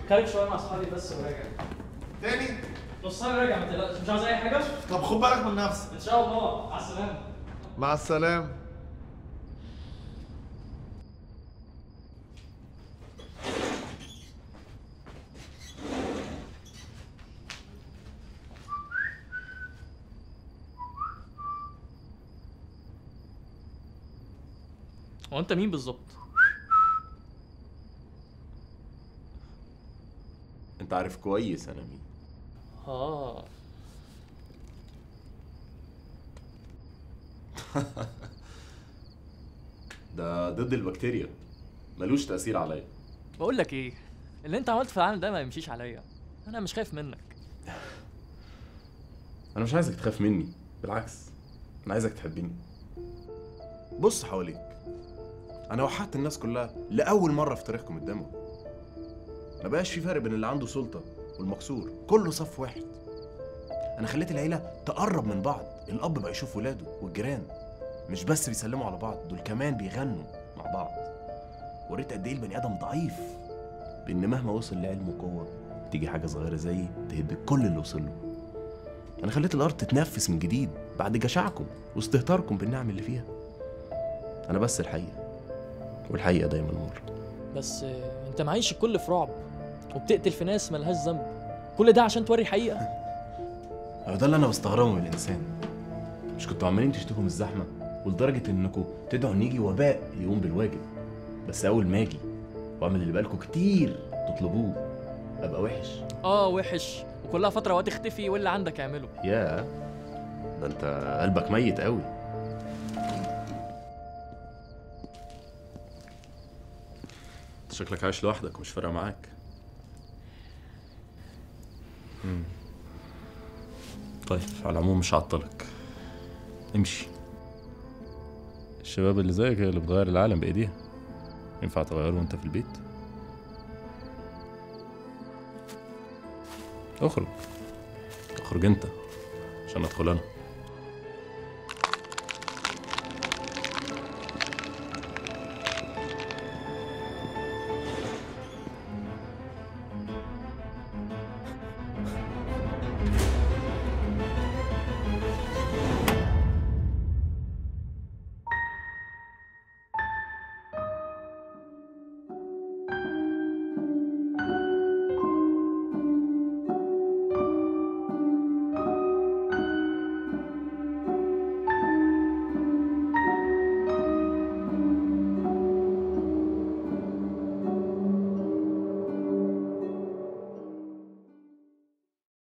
خارج شويه مع اصحابي بس وراجع تاني نص ساعه راجع ما تقلقش مش عاوز اي حاجه طب خد بالك من نفسك ان شاء الله مع السلامه مع السلامة هو انت مين بالظبط انت عارف كويس انا مين اه ده ضد البكتيريا ملوش تأثير عليا بقول لك ايه اللي انت عملته في العالم ده ما يمشيش عليا انا مش خايف منك انا مش عايزك تخاف مني بالعكس انا عايزك تحبني بص حواليك انا وحدت الناس كلها لاول مره في تاريخكم الدموي ما بقاش في فرق بين اللي عنده سلطه والمكسور كله صف واحد انا خليت العيله تقرب من بعض الاب بقى يشوف ولاده والجيران مش بس بيسلموا على بعض دول كمان بيغنوا مع بعض وريت قد ايه البني ادم ضعيف بان مهما وصل لعلم وقوه تيجي حاجه صغيره زيي تهد كل اللي وصل له انا خليت الارض تتنفس من جديد بعد جشعكم واستهتاركم بالنعم اللي فيها انا بس الحقيقه والحقيقه دايما مر بس آه، انت معيش الكل في رعب وبتقتل في ناس ملهاش ذنب كل ده عشان توري الحقيقه هو ده اللي انا بستغربه من الانسان مش كنتوا عمالين تشتكوا من الزحمه ولدرجه انكم تدعوا ان يجي وباء يقوم بالواجب بس اول ما اجي واعمل اللي بقالكم كتير تطلبوه ابقى وحش اه وحش وكلها فتره وهتختفي واللي عندك اعمله يا ده انت قلبك ميت قوي انت شكلك عايش لوحدك ومش فارقه معاك مم. طيب على العموم مش هعطلك امشي الشباب اللي زيك هي اللي بتغير العالم بايديها ينفع تغيره وانت في البيت اخرج اخرج انت عشان ادخل انا